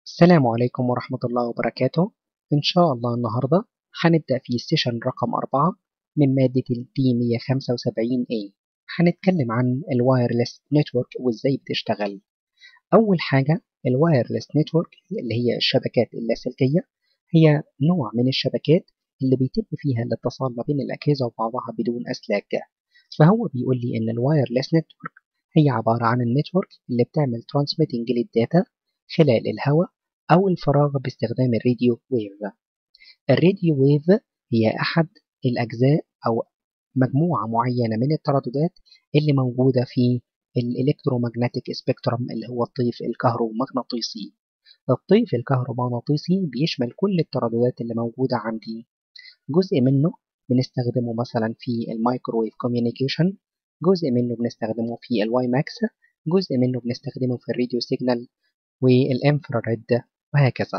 السلام عليكم ورحمة الله وبركاته إن شاء الله النهاردة هنبدأ في سيشن رقم أربعة من مادة ال D175A هنتكلم عن الوايرلس نتورك وإزاي بتشتغل أول حاجة الوايرلس نتورك اللي هي الشبكات اللاسلكية هي نوع من الشبكات اللي بيتم فيها الاتصال ما بين الأجهزة وبعضها بدون أسلاك فهو بيقول لي إن الوايرلس نتورك هي عبارة عن النتورك اللي بتعمل ترانسميتنج للداتا خلال الهواء أو الفراغ باستخدام الراديو ويف الراديو ويف هي أحد الأجزاء أو مجموعة معينة من الترددات اللي موجودة في الإلكترومagnetic سبيكترم اللي هو الطيف الكهرومغناطيسي الطيف الكهرومغناطيسي بيشمل كل الترددات اللي موجودة عندي جزء منه بنستخدمه مثلا في المايكروويف كوميونيكيشن جزء منه بنستخدمه في الواي ماكس جزء منه بنستخدمه في الراديو سيجنال والانفراريد وهكذا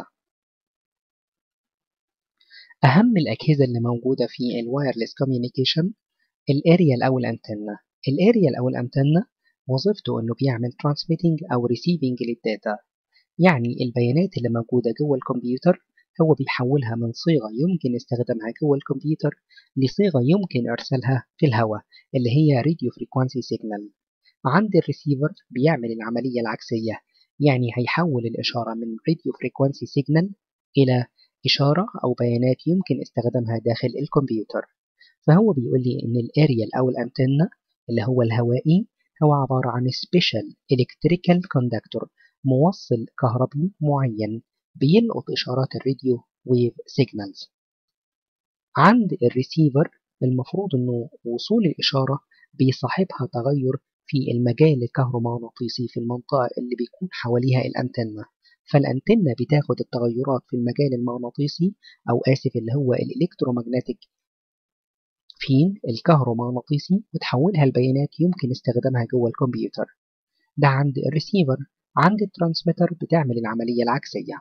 أهم الأجهزة اللي موجودة في الوايرلس كوميونيكيشن الاريال أو الأنتنة الاريال أو الأنتنة وظيفته إنه بيعمل ترانسميتنج أو ريسيفنج للداتا يعني البيانات اللي موجودة جوه الكمبيوتر هو بيحولها من صيغة يمكن استخدامها جوه الكمبيوتر لصيغة يمكن إرسالها في الهواء اللي هي راديو فريكوانسي سيجنال عند الريسيفر بيعمل العملية العكسية يعني هيحول الإشارة من راديو فريكوانسي سيجنال إلى إشارة أو بيانات يمكن استخدامها داخل الكمبيوتر فهو بيقول لي إن الأريال أو الأنتنة اللي هو الهوائي هو عبارة عن سبيشال إلكتريكال كوندكتور موصل كهربي معين بيلقط إشارات الراديو ويف سيجنالز عند الريسيفر المفروض إنه وصول الإشارة بيصاحبها تغير في المجال الكهرومغناطيسي في المنطقة اللي بيكون حواليها الأنتنة فالأنتنة بتاخد التغيرات في المجال المغناطيسي أو آسف اللي هو الإلكترومagnetic فين الكهرومغناطيسي وتحولها لبيانات يمكن استخدامها جوه الكمبيوتر ده عند الريسيفر عند الترانسميتر بتعمل العملية العكسية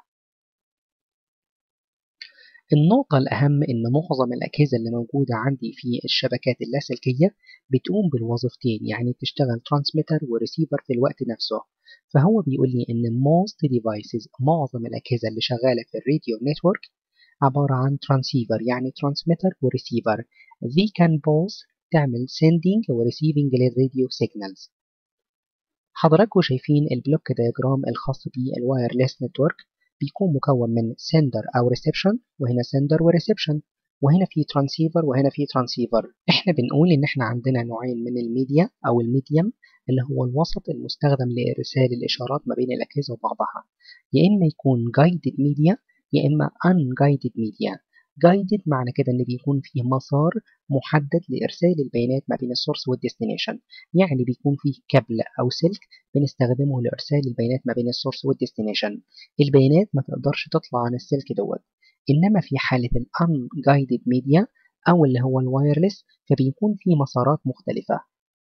النقطة الأهم إن معظم الأجهزة اللي موجودة عندي في الشبكات اللاسلكية بتقوم بالوظيفتين يعني تشتغل ترانسميتر وريسيفر في الوقت نفسه فهو بيقول لي إن most devices معظم الأجهزة اللي شغالة في الراديو نتورك عبارة عن ترانسيفر يعني ترانسميتر وريسيفر they can both تعمل sending وريسيفنج للراديو سيجنالز حضراتكم شايفين البلوك دياجرام الخاص بالوايرلس نتورك بيكون مكون من سندر أو ريسبشن وهنا سندر وريسبشن وهنا في ترانسيفر وهنا في ترانسيفر احنا بنقول ان احنا عندنا نوعين من الميديا او الميديم اللي هو الوسط المستخدم لارسال الاشارات ما بين الاجهزه وبعضها يا اما يكون guided ميديا يا اما unguided ميديا guided معنى كده ان بيكون فيه مسار محدد لارسال البيانات ما بين السورس والديستنيشن يعني بيكون فيه كابل او سلك بنستخدمه لارسال البيانات ما بين السورس والديستنيشن البيانات ما تقدرش تطلع عن السلك دوت انما في حاله الانجايدد ميديا او اللي هو الوايرلس فبيكون في مسارات مختلفه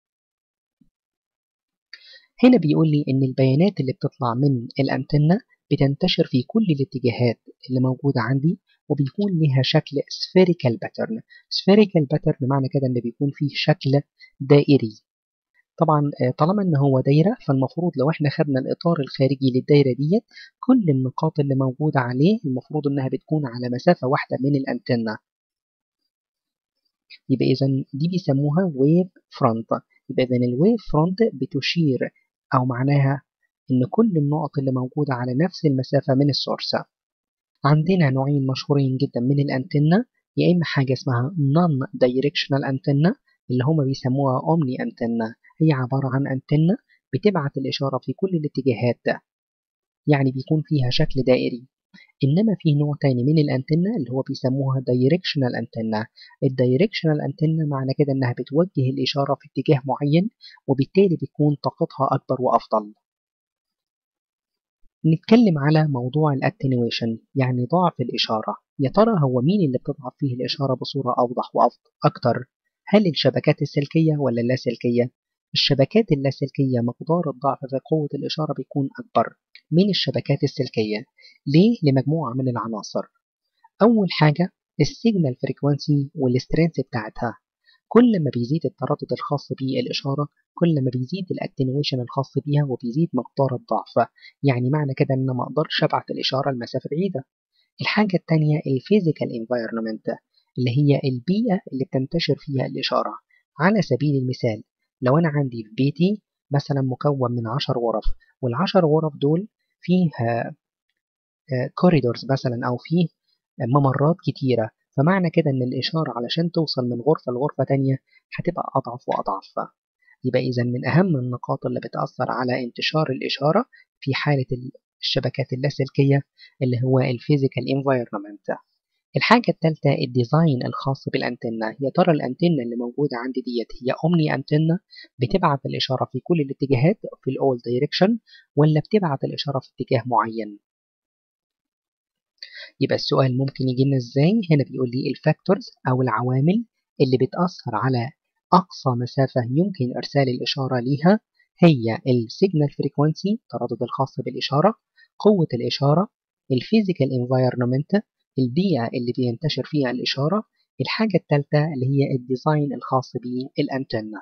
هنا بيقول لي ان البيانات اللي بتطلع من الانتنه بتنتشر في كل الاتجاهات اللي موجوده عندي وبيكون لها شكل spherical pattern spherical pattern معنى كده ان بيكون فيه شكل دائري طبعا طالما ان هو دايره فالمفروض لو احنا خدنا الاطار الخارجي للدايره ديت كل النقاط اللي موجوده عليه المفروض انها بتكون على مسافه واحده من الانتنه يبقى اذا دي بيسموها ويف فرونت يبقى اذا الويف فرونت بتشير او معناها ان كل النقط اللي موجوده على نفس المسافه من السورس عندنا نوعين مشهورين جدا من الانتنه يا اما حاجه اسمها non directional antenna اللي هما بيسموها اومني انتنه هي عبارة عن أنتنة بتبعت الإشارة في كل الاتجاهات ده. يعني بيكون فيها شكل دائري إنما في نوع تاني من الأنتنة اللي هو بيسموها directional antenna الدايركشنال أنتنة معنى كده إنها بتوجه الإشارة في اتجاه معين وبالتالي بيكون طاقتها أكبر وأفضل نتكلم على موضوع الاتنويشن يعني ضعف الإشارة يا ترى هو مين اللي بتضعف فيه الإشارة بصورة أوضح وأكتر هل الشبكات السلكية ولا اللاسلكية؟ الشبكات اللاسلكية مقدار الضعف في قوة الإشارة بيكون أكبر من الشبكات السلكية ليه؟ لمجموعة من العناصر أول حاجة السيجنال فريكوانسي والسترينث بتاعتها كل ما بيزيد التردد الخاص بالإشارة كل ما بيزيد الاتنويشن الخاص بيها وبيزيد مقدار الضعف يعني معنى كده ان ما اقدرش ابعت الإشارة لمسافة بعيدة الحاجة التانية الفيزيكال انفايرمنت اللي هي البيئة اللي بتنتشر فيها الإشارة على سبيل المثال لو أنا عندي في بيتي مثلا مكون من عشر غرف والعشر غرف دول فيه كوريدورز مثلا أو فيه ممرات كتيرة فمعنى كده إن الإشارة علشان توصل من غرفة لغرفة تانية هتبقى أضعف وأضعف يبقى إذا من أهم النقاط اللي بتأثر على انتشار الإشارة في حالة الشبكات اللاسلكية اللي هو الفيزيكال انفايرمنت الحاجة الثالثة الديزاين الخاص بالأنتنة يا ترى الأنتنة اللي موجودة عندي ديت هي أومني أنتنة بتبعت الإشارة في كل الاتجاهات في الأول دايركشن ولا بتبعت الإشارة في اتجاه معين يبقى السؤال ممكن يجي لنا ازاي هنا بيقول لي الفاكتورز أو العوامل اللي بتأثر على أقصى مسافة يمكن إرسال الإشارة ليها هي السيجنال فريكوانسي التردد الخاص بالإشارة قوة الإشارة الفيزيكال انفايرمنت البيئة اللي بينتشر فيها الإشارة الحاجة الثالثة اللي هي الديزاين الخاص بالأنتنة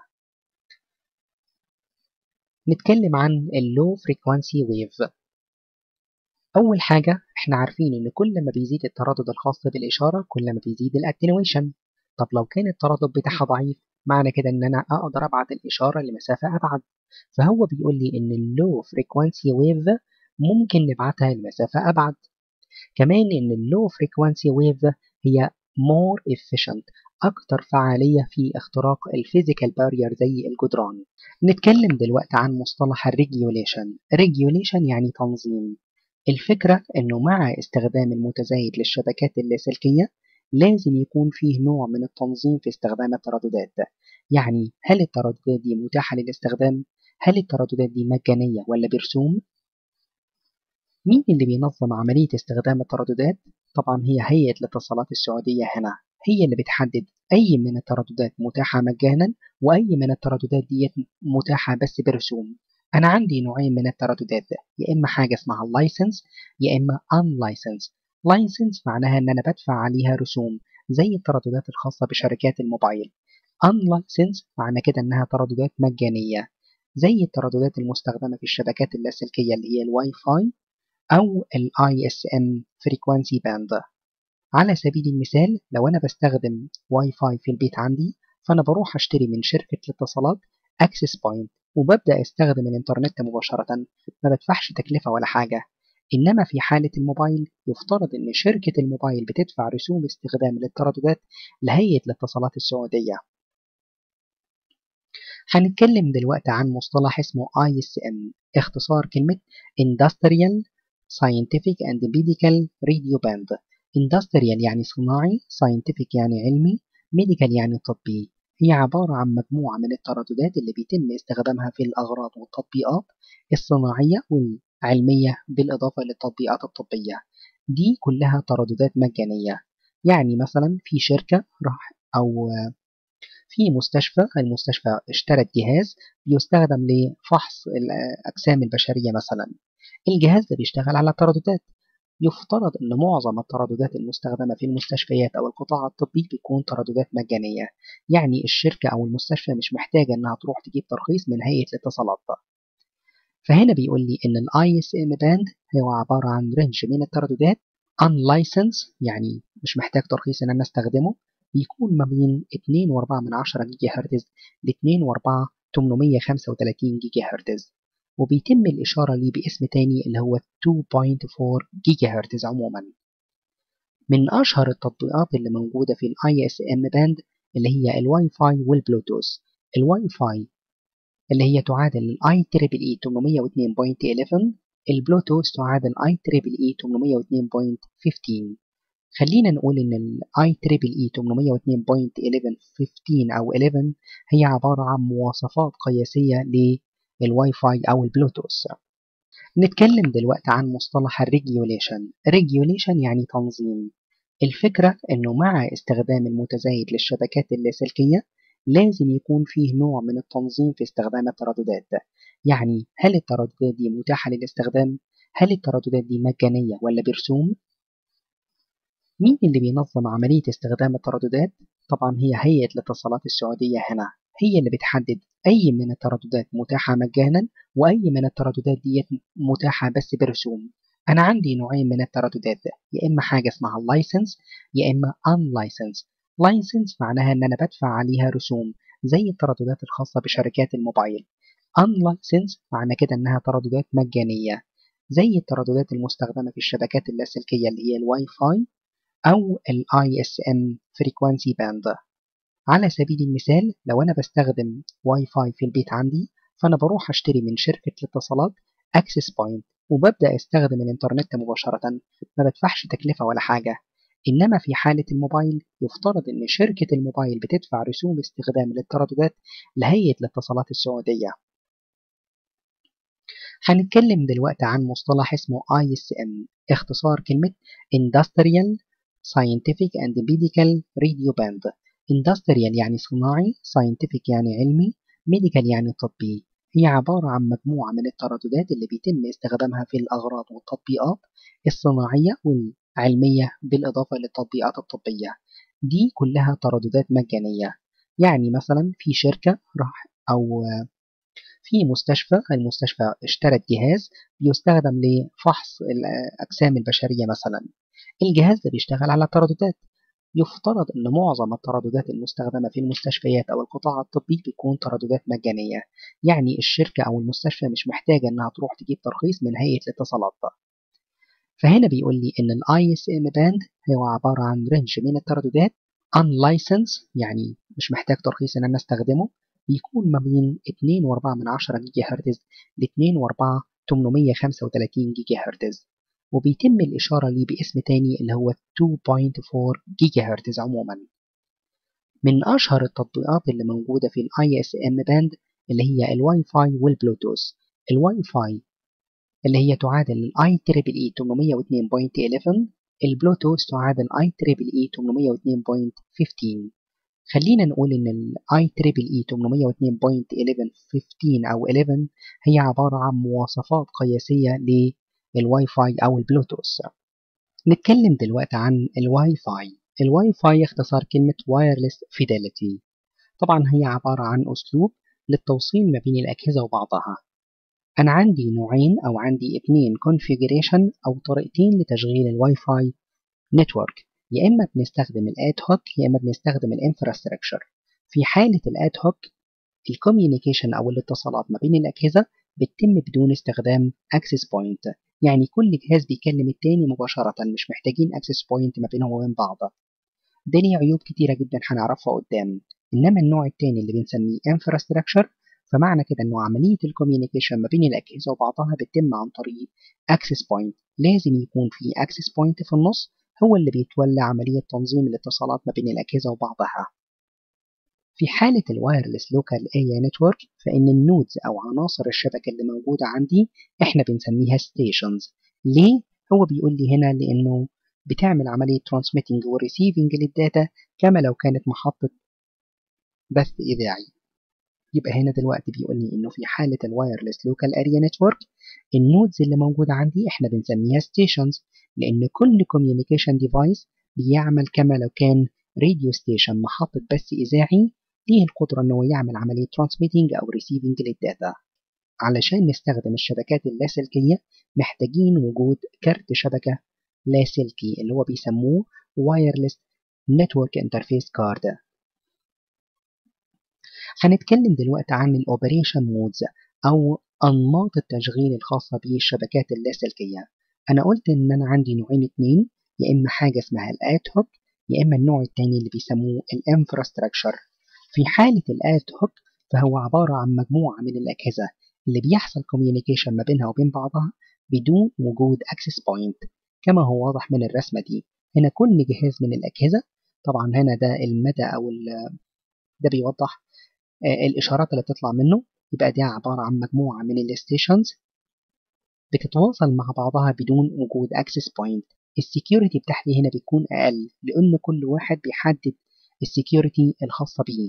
نتكلم عن اللو فريكوانسي ويف أول حاجة احنا عارفين إن كل ما بيزيد التردد الخاص بالإشارة كل ما بيزيد الاتنويشن طب لو كان التردد بتاعها ضعيف معنى كده إن أنا أقدر أبعت الإشارة لمسافة أبعد فهو بيقول لي إن اللو فريكوانسي ويف ممكن نبعتها لمسافة أبعد كمان إن اللو فريكوانسي ويف هي more efficient أكثر فعالية في اختراق الفيزيكال بارير زي الجدران نتكلم دلوقتي عن مصطلح الريجيوليشن ريجيوليشن يعني تنظيم الفكرة إنه مع استخدام المتزايد للشبكات اللاسلكية لازم يكون فيه نوع من التنظيم في استخدام الترددات يعني هل الترددات دي متاحة للاستخدام؟ هل الترددات دي مجانية ولا برسوم؟ مين اللي بينظم عملية استخدام الترددات؟ طبعا هي هيئة الاتصالات السعودية هنا هي اللي بتحدد أي من الترددات متاحة مجانا وأي من الترددات ديت متاحة بس برسوم أنا عندي نوعين من الترددات يا إما حاجة اسمها لايسنس يا إما unlicensed لايسنس معناها إن أنا بدفع عليها رسوم زي الترددات الخاصة بشركات الموبايل unlicensed معنى كده إنها ترددات مجانية زي الترددات المستخدمة في الشبكات اللاسلكية اللي هي الواي فاي أو ال ISM frequency band على سبيل المثال لو أنا بستخدم واي فاي في البيت عندي فأنا بروح أشتري من شركة الاتصالات أكسس بوينت وببدأ أستخدم الإنترنت مباشرة ما بدفعش تكلفة ولا حاجة إنما في حالة الموبايل يفترض إن شركة الموبايل بتدفع رسوم استخدام للترددات لهيئة الاتصالات السعودية هنتكلم دلوقتي عن مصطلح اسمه ISM اختصار كلمة Industrial Scientific and Medical Radio Band Industrial يعني صناعي Scientific يعني علمي Medical يعني طبي هي عبارة عن مجموعة من الترددات اللي بيتم استخدامها في الأغراض والتطبيقات الصناعية والعلمية بالإضافة للتطبيقات الطبية دي كلها ترددات مجانية يعني مثلا في شركة راح أو في مستشفى المستشفى اشترت جهاز بيستخدم لفحص الأجسام البشرية مثلا الجهاز ده بيشتغل على ترددات يفترض أن معظم الترددات المستخدمة في المستشفيات أو القطاع الطبي بيكون ترددات مجانية يعني الشركة أو المستشفى مش محتاجة أنها تروح تجيب ترخيص من هيئة الاتصالات فهنا بيقول لي إن ال ISM باند هو عبارة عن رينج من الترددات unlicensed يعني مش محتاج ترخيص إن أنا أستخدمه بيكون ما بين 2.4 من 10 جيجا هرتز ل 2.4 835 جيجا هرتز وبيتم الإشارة ليه باسم تاني اللي هو 2.4 جيجا هرتز عموما من أشهر التطبيقات اللي موجودة في ال ISM باند اللي هي الواي فاي والبلوتوث الواي فاي اللي هي تعادل ال IEEE 802.11 البلوتوث تعادل IEEE 802.15 خلينا نقول إن ال IEEE 802.11 15 أو 11 هي عبارة عن مواصفات قياسية للواي فاي أو البلوتوث نتكلم دلوقتي عن مصطلح الريجيوليشن الريجيوليشن يعني تنظيم الفكرة إنه مع استخدام المتزايد للشبكات اللاسلكية لازم يكون فيه نوع من التنظيم في استخدام الترددات يعني هل الترددات دي متاحة للاستخدام؟ هل الترددات دي مجانية ولا برسوم؟ مين اللي بينظم عملية استخدام الترددات؟ طبعا هي هيئة الاتصالات السعودية هنا هي اللي بتحدد أي من الترددات متاحة مجانا وأي من الترددات ديت متاحة بس برسوم أنا عندي نوعين من الترددات يا إما حاجة اسمها لايسنس يا إما unlicensed لايسنس معناها إن أنا بدفع عليها رسوم زي الترددات الخاصة بشركات الموبايل unlicensed معنى كده إنها ترددات مجانية زي الترددات المستخدمة في الشبكات اللاسلكية اللي هي الواي فاي أو ال ISM frequency band على سبيل المثال لو أنا بستخدم واي فاي في البيت عندي فأنا بروح أشتري من شركة الاتصالات أكسس بوينت وببدأ أستخدم الإنترنت مباشرة ما بدفعش تكلفة ولا حاجة إنما في حالة الموبايل يفترض إن شركة الموبايل بتدفع رسوم استخدام للترددات لهيئة الاتصالات السعودية هنتكلم دلوقتي عن مصطلح اسمه ISM اختصار كلمة Industrial Scientific and Medical Radio Band Industrial يعني صناعي Scientific يعني علمي Medical يعني طبي هي عبارة عن مجموعة من الترددات اللي بيتم استخدامها في الأغراض والتطبيقات الصناعية والعلمية بالإضافة للتطبيقات الطبية دي كلها ترددات مجانية يعني مثلا في شركة راح أو في مستشفى المستشفى اشترت جهاز بيستخدم لفحص الأجسام البشرية مثلا الجهاز ده بيشتغل على ترددات يفترض أن معظم الترددات المستخدمة في المستشفيات أو القطاع الطبي بيكون ترددات مجانية يعني الشركة أو المستشفى مش محتاجة أنها تروح تجيب ترخيص من هيئة الاتصالات فهنا بيقول لي أن ال ISM band هو عبارة عن رينج من الترددات unlicensed يعني مش محتاج ترخيص أن أنا أستخدمه بيكون ما بين 2.4 من 10 جيجا هرتز ل 2.4 835 جيجا هرتز وبيتم الإشارة ليه باسم تاني اللي هو 2.4 جيجا هرتز عموما من أشهر التطبيقات اللي موجودة في ال ISM band اللي هي الواي فاي والبلوتوث الواي فاي اللي هي تعادل ال IEEE 802.11 البلوتوث تعادل IEEE 802.15 خلينا نقول إن ال IEEE 802.11 أو 11 هي عبارة عن مواصفات قياسية للواي فاي أو البلوتوث نتكلم دلوقتي عن الواي فاي الواي فاي اختصار كلمة Wireless Fidelity طبعا هي عبارة عن أسلوب للتوصيل ما بين الأجهزة وبعضها أنا عندي نوعين أو عندي اتنين configuration أو طريقتين لتشغيل الواي فاي نتورك يا إما بنستخدم الاد هوك يا إما بنستخدم الانفراستراكشر في حالة الاد هوك الكوميونيكيشن أو الاتصالات ما بين الأجهزة بتتم بدون استخدام access point يعني كل جهاز بيكلم التاني مباشرة مش محتاجين access point ما بينهم وبين بعض ده ليه عيوب كتيرة جدا هنعرفها قدام إنما النوع التاني اللي بنسميه infrastructure فمعنى كده إنه عملية الكوميونيكيشن ما بين الأجهزة وبعضها بتتم عن طريق access point لازم يكون في access point في النص هو اللي بيتولى عملية تنظيم الاتصالات ما بين الأجهزة وبعضها في حالة الوايرلس لوكال اريا نتورك فإن النودز أو عناصر الشبكة اللي موجودة عندي إحنا بنسميها ستيشنز ليه؟ هو بيقول لي هنا لأنه بتعمل عملية ترانسميتنج وريسيفنج للداتا كما لو كانت محطة بث إذاعي يبقى هنا دلوقتي بيقول لي إنه في حالة الوايرلس لوكال اريا نتورك النودز اللي موجودة عندي إحنا بنسميها ستيشنز لأن كل كوميونيكيشن ديفايس بيعمل كما لو كان راديو ستيشن محطة بث إذاعي ليه القدرة إنه يعمل عملية ترانسميتنج أو ريسيفنج للداتا علشان نستخدم الشبكات اللاسلكية محتاجين وجود كارت شبكة لاسلكي اللي هو بيسموه Wireless Network Interface Card هنتكلم دلوقتي عن الأوبريشن مودز أو أنماط التشغيل الخاصة بالشبكات اللاسلكية أنا قلت إن أنا عندي نوعين اتنين يا إما حاجة اسمها الآد هوك يا إما النوع التاني اللي بيسموه الانفراستراكشر في حالة الآد هوك فهو عبارة عن مجموعة من الأجهزة اللي بيحصل كوميونيكيشن ما بينها وبين بعضها بدون وجود اكسس بوينت كما هو واضح من الرسمة دي هنا كل جهاز من الأجهزة طبعا هنا ده المدى أو ده بيوضح الإشارات اللي بتطلع منه يبقى دي عبارة عن مجموعة من الستيشنز بتتواصل مع بعضها بدون وجود اكسس بوينت السكيورتي بتاعتي هنا بتكون أقل لأن كل واحد بيحدد السكيورتي الخاصة بيه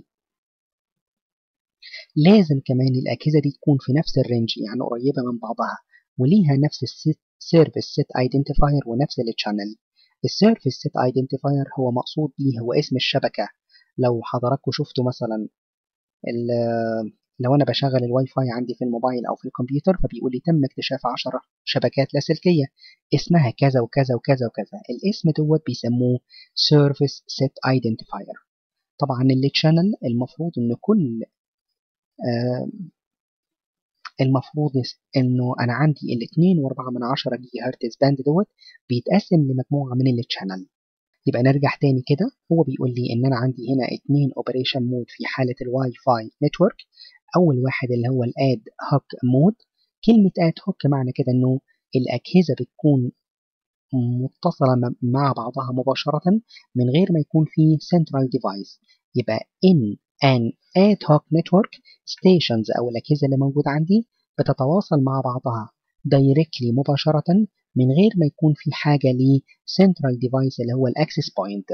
لازم كمان الأجهزة دي تكون في نفس الرينج يعني قريبة من بعضها وليها نفس السيرفيس سيت ايدنتيفاير ونفس التشانل السيرفيس سيت ايدنتيفاير هو مقصود بيه هو اسم الشبكة لو حضراتكم شفتوا مثلا لو انا بشغل الواي فاي عندي في الموبايل او في الكمبيوتر فبيقول لي تم اكتشاف 10 شبكات لاسلكيه اسمها كذا وكذا وكذا وكذا الاسم دوت بيسموه سيرفيس سيت ايدنتيفاير طبعا اللي تشانل المفروض ان كل آه المفروض انه انا عندي ال 2.4 من 10 جيجا هرتز باند دوت بيتقسم لمجموعه من التشانل يبقى نرجع تاني كده هو بيقول لي ان انا عندي هنا اتنين اوبريشن مود في حاله الواي فاي نتورك اول واحد اللي هو الاد هوك مود كلمه اد هوك معنى كده انه الاجهزه بتكون متصله مع بعضها مباشره من غير ما يكون في central device يبقى in an ad hoc network stations او الاجهزه اللي موجوده عندي بتتواصل مع بعضها directly مباشره من غير ما يكون في حاجه ل central device اللي هو الاكسس بوينت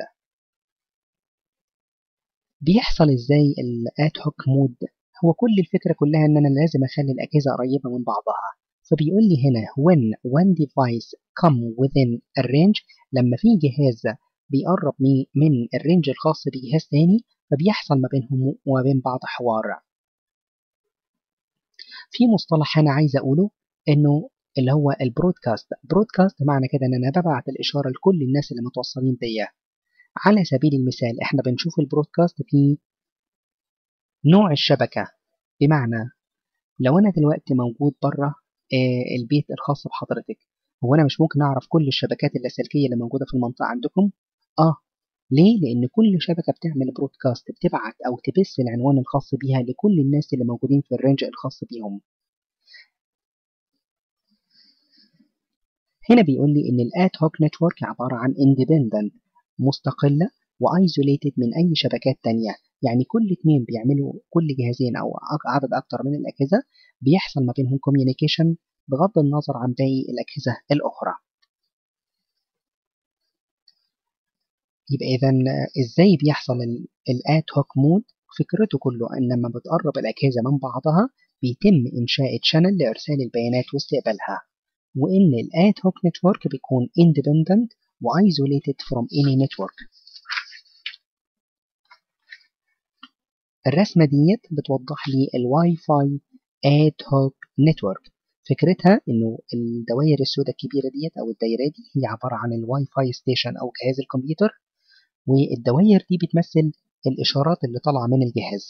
بيحصل ازاي الاد هوك مود هو كل الفكره كلها ان انا لازم اخلي الاجهزه قريبه من بعضها فبيقول لي هنا when one device come within a range لما في جهاز بيقرب من الرينج الخاص بجهاز تاني فبيحصل ما بينهم وما بين بعض حوار في مصطلح انا عايز اقوله انه اللي هو البرودكاست برودكاست معنى كده ان انا ببعت الاشاره لكل الناس اللي متوصلين بيا على سبيل المثال احنا بنشوف البرودكاست في نوع الشبكه بمعنى لو انا دلوقتي موجود بره البيت الخاص بحضرتك هو انا مش ممكن اعرف كل الشبكات اللاسلكيه اللي موجوده في المنطقه عندكم اه ليه لان كل شبكه بتعمل برودكاست بتبعت او تبث العنوان الخاص بيها لكل الناس اللي موجودين في الرينج الخاص بيهم هنا بيقول لي ان الاد هوك نتورك عباره عن اندبندنت مستقله وايزوليتد من اي شبكات تانية يعني كل اتنين بيعملوا كل جهازين او عدد اكتر من الاجهزه بيحصل ما بينهم كوميونيكيشن بغض النظر عن باقي الاجهزه الاخرى يبقى اذا ازاي بيحصل الاد هوك مود فكرته كله ان لما بتقرب الاجهزه من بعضها بيتم انشاء تشانل لارسال البيانات واستقبالها وان الاد هوك نتورك بيكون independent و isolated from any network الرسمه ديت بتوضح لي الواي فاي اد هوك نتورك فكرتها انه الدوائر السوداء الكبيره ديت او الدايره دي هي عباره عن الواي فاي ستيشن او جهاز الكمبيوتر والدوائر دي بتمثل الاشارات اللي طالعه من الجهاز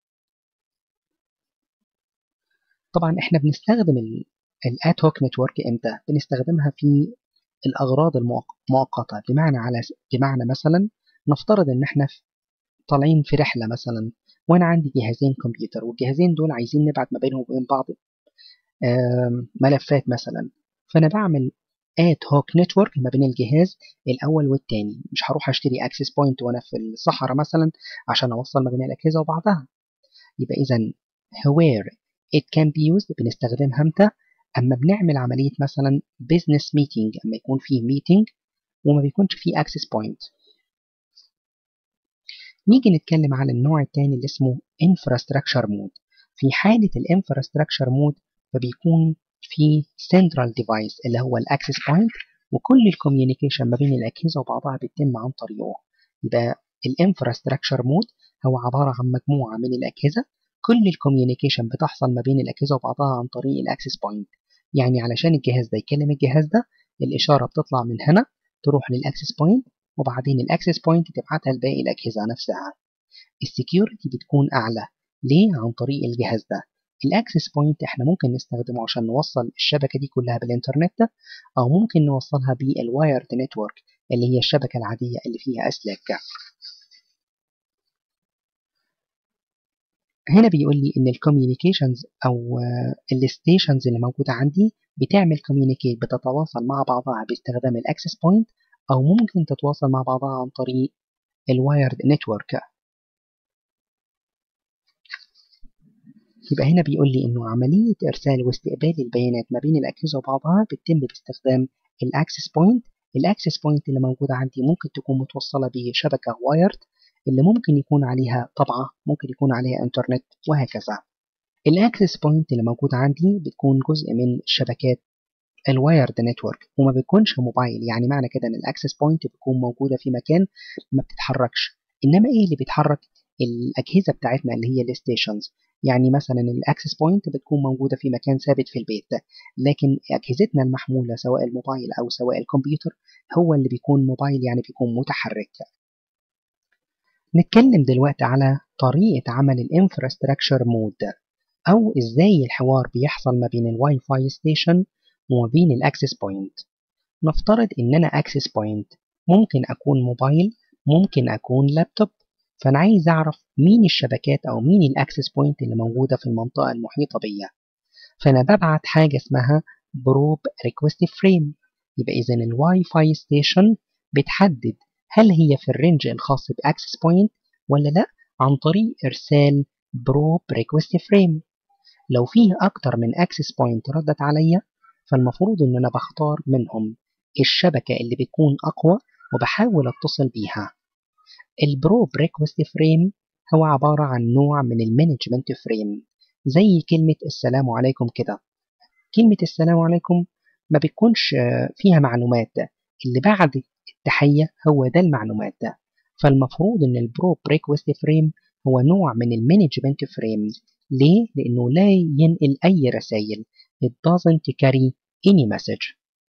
طبعا احنا بنستخدم الاد هوك نتورك امتى بنستخدمها في الاغراض المؤقته بمعنى على بمعنى مثلا نفترض ان احنا طالعين في رحله مثلا وانا عندي جهازين كمبيوتر والجهازين دول عايزين نبعت ما بينهم وبين بعض ملفات مثلا فانا بعمل اد هوك نتورك ما بين الجهاز الاول والتاني مش هروح اشتري اكسس بوينت وانا في الصحراء مثلا عشان اوصل ما بين الاجهزه وبعضها يبقى اذا where it can be used بنستخدمها امتى اما بنعمل عمليه مثلا business meeting اما يكون في meeting وما بيكونش فيه access point نيجي نتكلم على النوع الثاني اللي اسمه infrastructure mode في حالة الانفراستراكشر مود فبيكون في central device اللي هو الاكسس بوينت وكل الكوميونيكيشن ما بين الاجهزه وبعضها بيتم عن طريقه يبقى الانفراستراكشر مود هو عباره عن مجموعه من الاجهزه كل الكوميونيكيشن بتحصل ما بين الاجهزه وبعضها عن طريق الاكسس بوينت يعني علشان الجهاز ده يكلم الجهاز ده الاشاره بتطلع من هنا تروح للاكسس بوينت وبعدين الاكسس بوينت تبعتها لباقي الاجهزه نفسها السكيورتي بتكون اعلى ليه عن طريق الجهاز ده الاكسس بوينت احنا ممكن نستخدمه عشان نوصل الشبكه دي كلها بالانترنت او ممكن نوصلها بالوايرد نتورك اللي هي الشبكه العاديه اللي فيها اسلاك هنا بيقول لي ان الكوميونيكيشنز او الستيشنز اللي موجوده عندي بتعمل كوميونيكيت بتتواصل مع بعضها باستخدام الاكسس بوينت او ممكن تتواصل مع بعضها عن طريق الوايرد نتورك يبقى هنا بيقول لي انه عمليه ارسال واستقبال البيانات ما بين الاجهزه وبعضها بتتم باستخدام الاكسس بوينت الاكسس بوينت اللي موجوده عندي ممكن تكون متوصله بشبكه وايرد اللي ممكن يكون عليها طبعه ممكن يكون عليها انترنت وهكذا الاكسس بوينت اللي موجوده عندي بتكون جزء من شبكات الوايرد نتورك وما بتكونش موبايل يعني معنى كده ان الاكسس بوينت بتكون موجوده في مكان ما بتتحركش انما ايه اللي بيتحرك الاجهزه بتاعتنا اللي هي الستيشنز يعني مثلا الاكسس بوينت بتكون موجوده في مكان ثابت في البيت لكن اجهزتنا المحموله سواء الموبايل او سواء الكمبيوتر هو اللي بيكون موبايل يعني بيكون متحرك نتكلم دلوقتي على طريقه عمل الانفراستراكشر مود او ازاي الحوار بيحصل ما بين الواي فاي ستيشن وما بين الاكسس بوينت نفترض ان انا اكسس بوينت ممكن اكون موبايل ممكن اكون لابتوب فانا عايز اعرف مين الشبكات او مين الاكسس بوينت اللي موجوده في المنطقه المحيطه بيا فانا ببعت حاجه اسمها بروب ريكوست فريم يبقى اذا الواي فاي ستيشن بتحدد هل هي في الرينج الخاص باكسس بوينت ولا لا عن طريق ارسال بروب ريكوست فريم لو فيه اكتر من اكسس بوينت ردت عليا فالمفروض ان انا بختار منهم الشبكه اللي بتكون اقوى وبحاول اتصل بيها البروب ريكوست فريم هو عبارة عن نوع من المانجمنت فريم زي كلمة السلام عليكم كده كلمة السلام عليكم ما بتكونش فيها معلومات اللي بعد التحية هو ده المعلومات ده فالمفروض ان البروب ريكوست فريم هو نوع من المانجمنت فريم ليه؟ لأنه لا ينقل أي رسائل it doesn't carry any message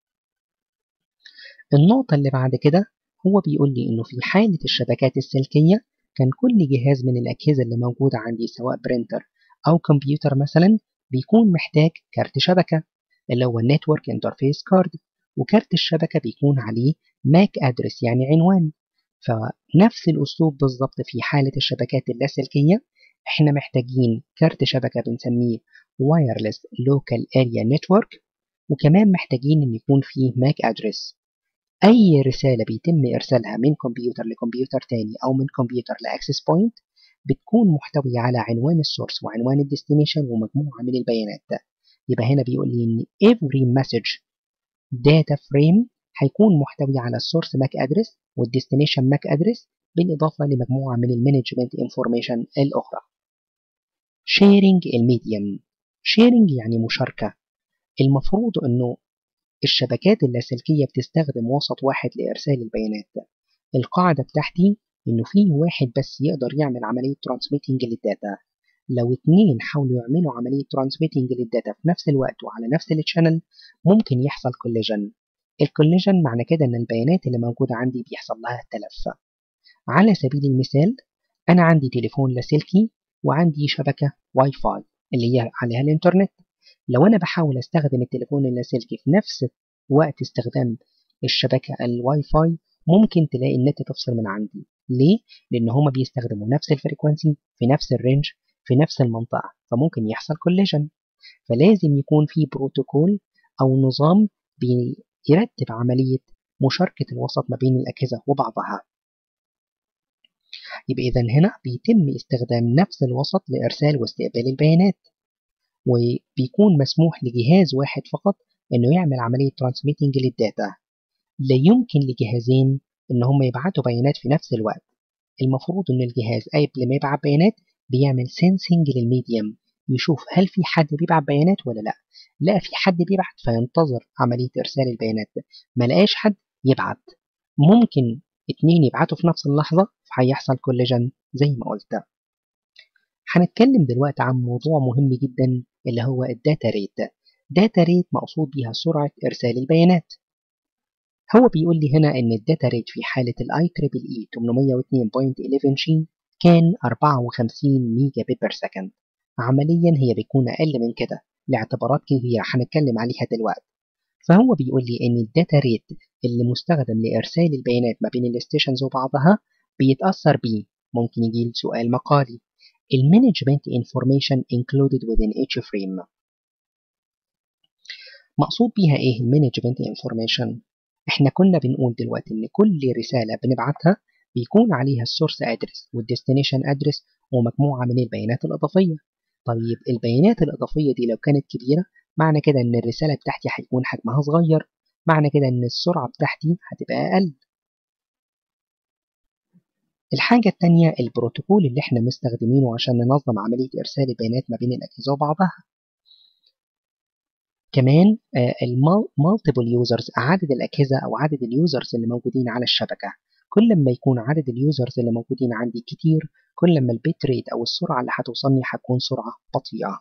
النقطة اللي بعد كده هو بيقول لي إنه في حالة الشبكات السلكية كان كل جهاز من الأجهزة اللي موجودة عندي سواء برينتر أو كمبيوتر مثلا بيكون محتاج كارت شبكة اللي هو Network Interface Card وكارت الشبكة بيكون عليه MAC address يعني عنوان فنفس الأسلوب بالظبط في حالة الشبكات اللاسلكية احنا محتاجين كارت شبكة بنسميه Wireless Local Area Network وكمان محتاجين إن يكون فيه MAC address أي رسالة بيتم إرسالها من كمبيوتر لكمبيوتر تاني أو من كمبيوتر لأكسس بوينت بتكون محتوية على عنوان السورس وعنوان الديستنيشن ومجموعة من البيانات ده. يبقى هنا بيقول لي إن every message data frame هيكون محتوي على السورس ماك ادرس والديستنيشن ماك ادرس بالإضافة لمجموعة من المانجمنت انفورميشن الأخرى. شيرنج الميديم شيرنج يعني مشاركة المفروض إنه الشبكات اللاسلكية بتستخدم وسط واحد لإرسال البيانات القاعدة بتاعتي إنه فيه واحد بس يقدر يعمل عملية ترانسميتنج للداتا لو اتنين حاولوا يعملوا عملية ترانسميتنج للداتا في نفس الوقت وعلى نفس التشانل ممكن يحصل كوليجن الكوليجن معنى كده إن البيانات اللي موجودة عندي بيحصل لها تلف على سبيل المثال أنا عندي تليفون لاسلكي وعندي شبكة واي فاي اللي هي عليها الإنترنت لو أنا بحاول أستخدم التليفون اللاسلكي في نفس وقت استخدام الشبكة الواي فاي ممكن تلاقي النت تفصل من عندي ليه؟ لأن هما بيستخدموا نفس الفريكونسي في نفس الرينج في نفس المنطقة فممكن يحصل كوليجن فلازم يكون في بروتوكول أو نظام بيرتب عملية مشاركة الوسط ما بين الأجهزة وبعضها يبقى إذا هنا بيتم استخدام نفس الوسط لإرسال واستقبال البيانات وبيكون مسموح لجهاز واحد فقط إنه يعمل عملية ترانسميتنج للداتا لا يمكن لجهازين إن هم يبعتوا بيانات في نفس الوقت المفروض إن الجهاز قبل ما يبعت بيانات بيعمل سينسينج للميديم يشوف هل في حد بيبعت بيانات ولا لا لا في حد بيبعت فينتظر عملية إرسال البيانات ما لقاش حد يبعت ممكن اتنين يبعتوا في نفس اللحظة فهيحصل كوليجن زي ما قلت هنتكلم دلوقتي عن موضوع مهم جدا اللي هو الداتا ريت داتا ريت مقصود بيها سرعة إرسال البيانات هو بيقول لي هنا إن الداتا ريت في حالة الاي تريبل اي 802.11 جي كان 54 ميجا بت بير سكند عمليا هي بيكون أقل من كده لاعتبارات كبيرة هنتكلم عليها دلوقتي فهو بيقول لي إن الداتا ريت اللي مستخدم لإرسال البيانات ما بين الستيشنز وبعضها بيتأثر بيه ممكن يجي سؤال مقالي المانجمنت information included within each frame مقصود بيها ايه المانجمنت information احنا كنا بنقول دلوقتي ان كل رسالة بنبعتها بيكون عليها السورس ادرس والديستنيشن ادرس ومجموعة من البيانات الإضافية طيب البيانات الإضافية دي لو كانت كبيرة معنى كده ان الرسالة بتاعتي هيكون حجمها صغير معنى كده ان السرعة بتاعتي هتبقى أقل الحاجة التانية البروتوكول اللي احنا مستخدمينه عشان ننظم عملية إرسال البيانات ما بين الأجهزة وبعضها كمان المالتيبل يوزرز عدد الأجهزة أو عدد اليوزرز اللي موجودين على الشبكة كل ما يكون عدد اليوزرز اللي موجودين عندي كتير كل ما البيت ريت أو السرعة اللي هتوصلني هتكون سرعة بطيئة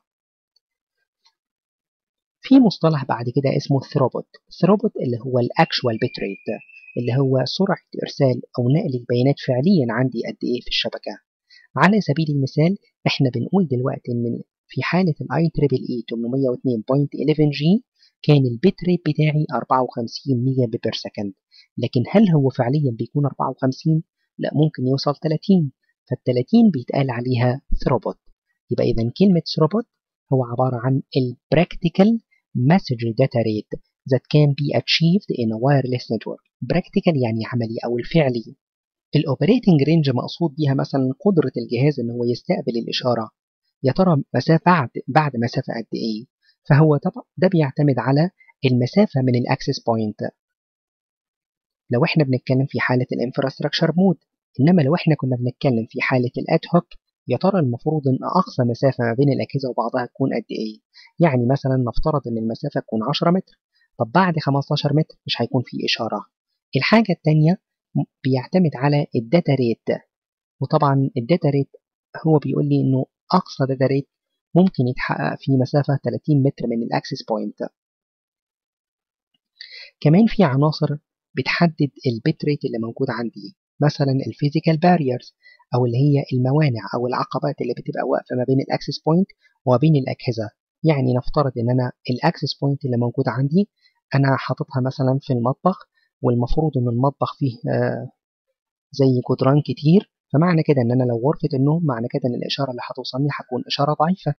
في مصطلح بعد كده اسمه ثروبوت ثروبوت اللي هو الاكشوال بيت ريت اللي هو سرعة إرسال أو نقل البيانات فعليا عندي قد إيه في الشبكة على سبيل المثال إحنا بنقول دلوقتي إن في حالة الاي تريبل اي 802.11g كان البيت ريت بتاعي 54 ميجا بير سكند لكن هل هو فعليا بيكون 54 لا ممكن يوصل 30 فال 30 بيتقال عليها ثروبوت يبقى اذا كلمه ثروبوت هو عباره عن البراكتيكال مسج داتا ريت that can be achieved in a wireless network براكتيكال يعني عملي او الفعلي الاوبريتنج رينج مقصود بيها مثلا قدره الجهاز ان هو يستقبل الاشاره يا ترى مسافه بعد بعد مسافه قد ايه فهو طبعا ده بيعتمد على المسافه من الاكسس بوينت لو احنا بنتكلم في حاله الانفراستراكشر مود انما لو احنا كنا بنتكلم في حاله الاد هوك يا ترى المفروض ان اقصى مسافه ما بين الاجهزه وبعضها تكون قد ايه يعني مثلا نفترض ان المسافه تكون 10 متر طب بعد 15 متر مش هيكون في اشاره الحاجه الثانيه بيعتمد على الداتا ريت وطبعا الداتا ريت هو بيقول لي انه اقصى داتا ريت ممكن يتحقق في مسافه 30 متر من الاكسس بوينت كمان في عناصر بتحدد البيت ريت اللي موجود عندي مثلا الفيزيكال باريرز او اللي هي الموانع او العقبات اللي بتبقى واقفه ما بين الاكسس بوينت وما بين الاجهزه يعني نفترض ان انا الاكسس بوينت اللي موجود عندي انا حاططها مثلا في المطبخ والمفروض ان المطبخ فيه آه زي جدران كتير فمعنى كده ان انا لو غرفه النوم معنى كده ان الاشاره اللي هتوصلني هتكون اشاره ضعيفه